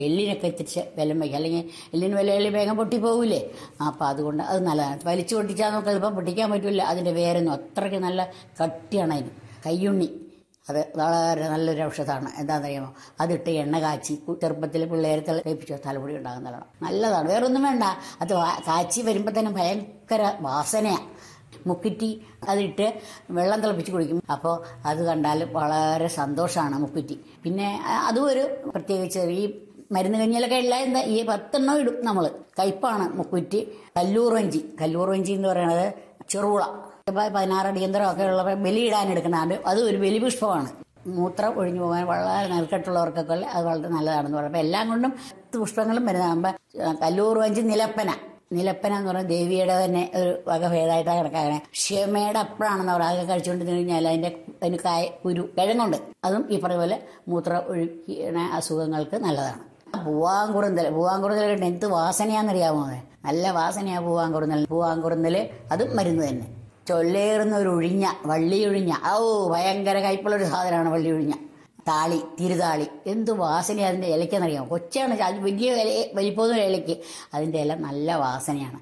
എല്ലിനൊക്കെ ഇത്തിരി വിലം വയ്ക്കുക അല്ലെങ്കിൽ എല്ലിന് വില എല്ലി വേഗം പൊട്ടിപ്പോകൂലേ അപ്പം അതുകൊണ്ട് അത് നല്ലതാണ് വലിച്ചു പൊട്ടിച്ചാൽ നമുക്ക് എളുപ്പം പൊട്ടിക്കാൻ പറ്റില്ല അതിൻ്റെ വേരൊന്നും അത്രയ്ക്ക് നല്ല കട്ടിയാണ് അതിന് കയ്യുണ്ണി അത് വളരെ നല്ലൊരു ഔഷധമാണ് എന്താണെന്നറിയാമോ അതിട്ട് എണ്ണ കാച്ചി കു- ചെറുപ്പത്തിൽ പിള്ളേരെ തിളപ്പിച്ചോ തലമുടി ഉണ്ടാകുന്ന നല്ലതാണ് നല്ലതാണ് വേറൊന്നും വേണ്ട അത് വാ- കാച്ചി വരുമ്പോൾ തന്നെ ഭയങ്കര വാസനയാണ് മുക്കുറ്റി അതിട്ട് വെള്ളം തിളപ്പിച്ച് കുടിക്കും അപ്പോൾ അത് കണ്ടാൽ വളരെ സന്തോഷമാണ് മുക്കുറ്റി പിന്നെ അ- അതും ഒരു പ്രത്യേകിച്ച് ഈ മരുന്ന് കഞ്ഞിലൊക്കെ ഉള്ള എന്താ ഈ പത്തെണ്ണം ഇടും നമ്മൾ കയ്പാണ് മുക്കുറ്റി കല്ലൂർ വഞ്ചി കല്ലൂർ വഞ്ചി എന്ന് പറയുന്നത് ചെറുള ഇപ്പം പതിനാറ് അടിയന്തരമൊക്കെ ഉള്ളപ്പോൾ ബലിയിടാൻ എടുക്കുന്നതാണ് അത് ഒരു ബലിപുഷ്പമാണ് മൂത്രം ഒഴിഞ്ഞു പോകാൻ വളരെ നെൽക്കെട്ടുള്ളവർക്കൊക്കെ അത് വളരെ നല്ലതാണെന്ന് പറയുന്നത് അപ്പം എല്ലാം കൊണ്ടും പുഷ്പങ്ങളും വരുന്നതാകുമ്പോൾ കല്ലൂർ വഞ്ചി നിലപ്പന നിലപ്പന എന്ന് പറയുന്നത് ദേവിയുടെ തന്നെ ഒരു വകഭേദമായിട്ടാണ് കണക്കാക്കണേ ക്ഷമയുടെ അപ്പഴാണെന്ന് പറയുക അതൊക്കെ കഴിച്ചുകൊണ്ട് കഴിഞ്ഞാൽ അതിന്റെ അതിന് കായ കുരു കിഴങ്ങുണ്ട് അതും ഈ പറഞ്ഞ പോലെ മൂത്ര ഒഴുക്കിയ അസുഖങ്ങൾക്ക് നല്ലതാണ് പൂവാങ്കുറുന്തൽ പൂവാങ്കുറുന്തൽ എന്ത് വാസനയാണെന്നറിയാമോ അത്? നല്ല വാസനയാ പൂവാങ്കുറുന്തൽ പൂവാങ്കുറുന്തൽ അതും മരുന്ന് തന്നെ ചൊല്ലേറുന്ന ഒരു ഒഴിഞ്ഞ വള്ളി ഒഴിഞ്ഞ ഓ ഭയങ്കര കയ്പുള്ളൊരു സാധനമാണ് വള്ളി ഒഴിഞ്ഞ താളി തിരുതാളി എന്ത് വാസന അതിന്റെ ഇലയ്ക്കെന്നറിയാമോ കൊച്ചാണ് അത് വലിയ ഇല വലിപ്പമൊന്നും ഇലയ്ക്ക് അതിന്റെ ഇല നല്ല വാസനയാണ്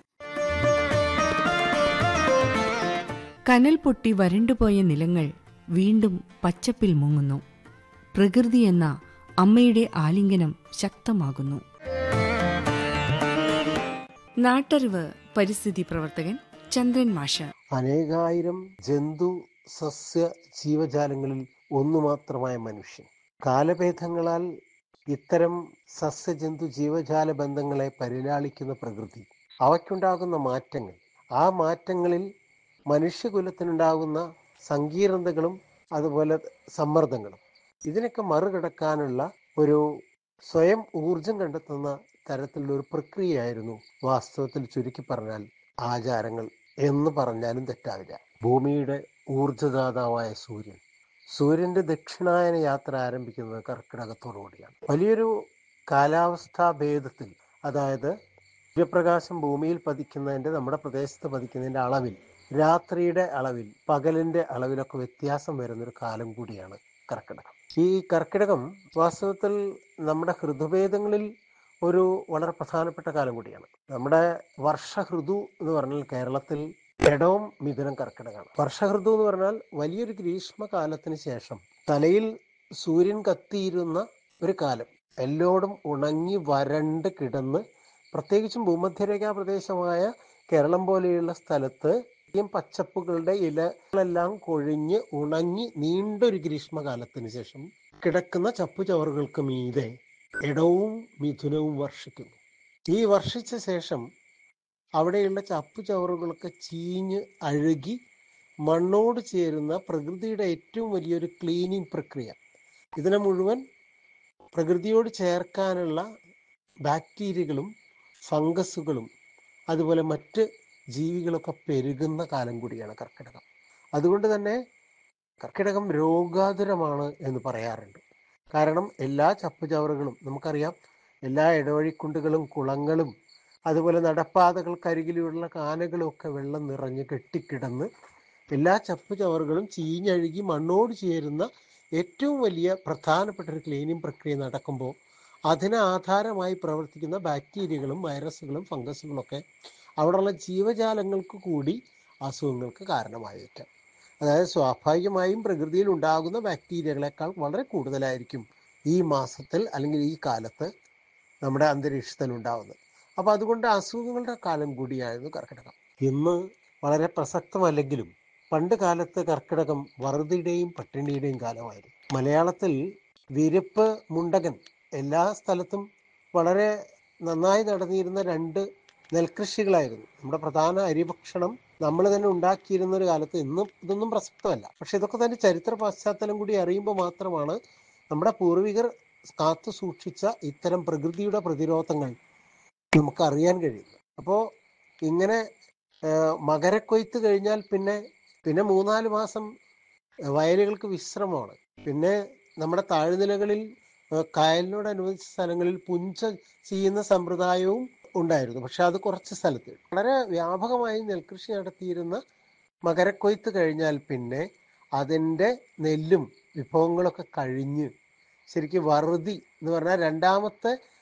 കനൽ പൊട്ടി വരണ്ടുപോയ നിലങ്ങൾ വീണ്ടും പച്ചപ്പിൽ മുങ്ങുന്നു പ്രകൃതി എന്ന അമ്മയുടെ ആലിംഗനം ശക്തമാകുന്നു നാട്ടറിവ് പരിസ്ഥിതി പ്രവർത്തകൻ ചന്ദ്രൻ മാഷ അനേകായിരം ജന്തു സസ്യ ജീവജാലങ്ങളിൽ ഒന്നു മാത്രമായ മനുഷ്യൻ കാലഭേദങ്ങളാൽ ഇത്തരം സസ്യജന്തു ജീവജാല ബന്ധങ്ങളെ പരിലാളിക്കുന്ന പ്രകൃതി അവയ്ക്കുണ്ടാകുന്ന മാറ്റങ്ങൾ ആ മാറ്റങ്ങളിൽ മനുഷ്യകുലത്തിനുണ്ടാകുന്ന സങ്കീർണതകളും അതുപോലെ സമ്മർദ്ദങ്ങളും ഇതിനൊക്കെ മറികടക്കാനുള്ള ഒരു സ്വയം ഊർജം കണ്ടെത്തുന്ന തരത്തിലുള്ള ഒരു പ്രക്രിയയായിരുന്നു വാസ്തവത്തിൽ ചുരുക്കി പറഞ്ഞാൽ ആചാരങ്ങൾ എന്ന് പറഞ്ഞാലും തെറ്റാവില്ല ഭൂമിയുടെ ഊർജദാതാവായ സൂര്യൻ സൂര്യന്റെ ദക്ഷിണായന യാത്ര ആരംഭിക്കുന്നത് കർക്കിടകത്തോടുകൂടിയാണ് വലിയൊരു കാലാവസ്ഥാ ഭേദത്തിൽ അതായത് സൂര്യപ്രകാശം ഭൂമിയിൽ പതിക്കുന്നതിന്റെ നമ്മുടെ പ്രദേശത്ത് പതിക്കുന്നതിന്റെ അളവിൽ രാത്രിയുടെ അളവിൽ പകലിന്റെ അളവിലൊക്കെ വ്യത്യാസം വരുന്നൊരു കാലം കൂടിയാണ് കർക്കിടകം ഈ കർക്കിടകം വാസ്തവത്തിൽ നമ്മുടെ ഹൃദുഭേദങ്ങളിൽ ഒരു വളരെ പ്രധാനപ്പെട്ട കാലം കൂടിയാണ് നമ്മുടെ വർഷഹൃതു എന്ന് പറഞ്ഞാൽ കേരളത്തിൽ ഇടവും മിഥുനം കർക്കിടകമാണ് വർഷഹൃതു എന്ന് പറഞ്ഞാൽ വലിയൊരു ഗ്രീഷ്മകാലത്തിന് ശേഷം തലയിൽ സൂര്യൻ കത്തിയിരുന്ന ഒരു കാലം എല്ലോടും ഉണങ്ങി വരണ്ട് കിടന്ന് പ്രത്യേകിച്ചും ഭൂമധ്യരേഖാ പ്രദേശമായ കേരളം പോലെയുള്ള സ്ഥലത്ത് ഈ പച്ചപ്പുകളുടെ ഇലകളെല്ലാം കൊഴിഞ്ഞ് ഉണങ്ങി നീണ്ടൊരു ഗ്രീഷ്മകാലത്തിന് ശേഷം കിടക്കുന്ന ചപ്പുചവറുകൾക്ക് മീതെ ഇടവും മിഥുനവും വർഷിക്കുന്നു ഈ വർഷിച്ച ശേഷം അവിടെയുള്ള ചപ്പുചവറുകളൊക്കെ ചീഞ്ഞ് അഴുകി മണ്ണോട് ചേരുന്ന പ്രകൃതിയുടെ ഏറ്റവും വലിയൊരു ക്ലീനിങ് പ്രക്രിയ ഇതിനെ മുഴുവൻ പ്രകൃതിയോട് ചേർക്കാനുള്ള ബാക്ടീരിയകളും ഫംഗസുകളും അതുപോലെ മറ്റ് ജീവികളൊക്കെ പെരുകുന്ന കാലം കൂടിയാണ് കർക്കിടകം അതുകൊണ്ട് തന്നെ കർക്കിടകം രോഗാതുരമാണ് എന്ന് പറയാറുണ്ട് കാരണം എല്ലാ ചപ്പുചവറുകളും നമുക്കറിയാം എല്ലാ ഇടവഴിക്കുണ്ടുകളും കുളങ്ങളും അതുപോലെ നടപ്പാതകൾക്കരികിലുള്ള കാനകളും ഒക്കെ വെള്ളം നിറഞ്ഞ് കെട്ടിക്കിടന്ന് എല്ലാ ചപ്പുചവറുകളും ചീഞ്ഞഴുകി മണ്ണോട് ചേരുന്ന ഏറ്റവും വലിയ പ്രധാനപ്പെട്ട ഒരു ക്ലീനിങ് പ്രക്രിയ നടക്കുമ്പോൾ അതിന് ആധാരമായി പ്രവർത്തിക്കുന്ന ബാക്ടീരിയകളും വൈറസുകളും ഫംഗസുകളും ഒക്കെ അവിടെയുള്ള ജീവജാലങ്ങൾക്ക് കൂടി അസുഖങ്ങൾക്ക് കാരണമായേക്കാം അതായത് സ്വാഭാവികമായും പ്രകൃതിയിൽ ഉണ്ടാകുന്ന ബാക്ടീരിയകളെക്കാൾ വളരെ കൂടുതലായിരിക്കും ഈ മാസത്തിൽ അല്ലെങ്കിൽ ഈ കാലത്ത് നമ്മുടെ അന്തരീക്ഷത്തിൽ ഉണ്ടാവുന്നത് അപ്പോൾ അതുകൊണ്ട് അസുഖങ്ങളുടെ കാലം കൂടിയായിരുന്നു കർക്കിടകം ഇന്ന് വളരെ പ്രസക്തമല്ലെങ്കിലും പണ്ട് കാലത്ത് കർക്കിടകം വറുതിയുടെയും പട്ടിണിയുടെയും കാലമായിരുന്നു മലയാളത്തിൽ വിരിപ്പ് മുണ്ടകൻ എല്ലാ സ്ഥലത്തും വളരെ നന്നായി നടന്നിരുന്ന രണ്ട് നെൽകൃഷികളായിരുന്നു നമ്മുടെ പ്രധാന അരിഭക്ഷണം നമ്മൾ തന്നെ ഉണ്ടാക്കിയിരുന്ന ഒരു കാലത്ത് ഇന്നും ഇതൊന്നും പ്രസക്തമല്ല പക്ഷെ ഇതൊക്കെ തന്നെ ചരിത്ര പശ്ചാത്തലം കൂടി അറിയുമ്പോൾ മാത്രമാണ് നമ്മുടെ പൂർവികർ കാത്തു സൂക്ഷിച്ച ഇത്തരം പ്രകൃതിയുടെ പ്രതിരോധങ്ങൾ നമുക്ക് അറിയാൻ കഴിയുന്നത് അപ്പോൾ ഇങ്ങനെ ആ, മകരക്കൊയ്ത്ത് കഴിഞ്ഞാൽ പിന്നെ പിന്നെ മൂന്നാല് മാസം വയലുകൾക്ക് വിശ്രമമാണ് പിന്നെ നമ്മുടെ താഴ്നിലകളിൽ ആ, കായലിനോടനുബന്ധിച്ച സ്ഥലങ്ങളിൽ പുഞ്ച ചെയ്യുന്ന സമ്പ്രദായവും ഉണ്ടായിരുന്നു പക്ഷെ അത് കുറച്ച് സ്ഥലത്ത് വളരെ വ്യാപകമായി നെൽകൃഷി നടത്തിയിരുന്ന മകരക്കൊയ്ത്ത് കഴിഞ്ഞാൽ പിന്നെ അതിൻ്റെ നെല്ലും വിഭവങ്ങളൊക്കെ കഴിഞ്ഞ് ശരിക്കും വറുതി എന്ന് പറഞ്ഞാൽ രണ്ടാമത്തെ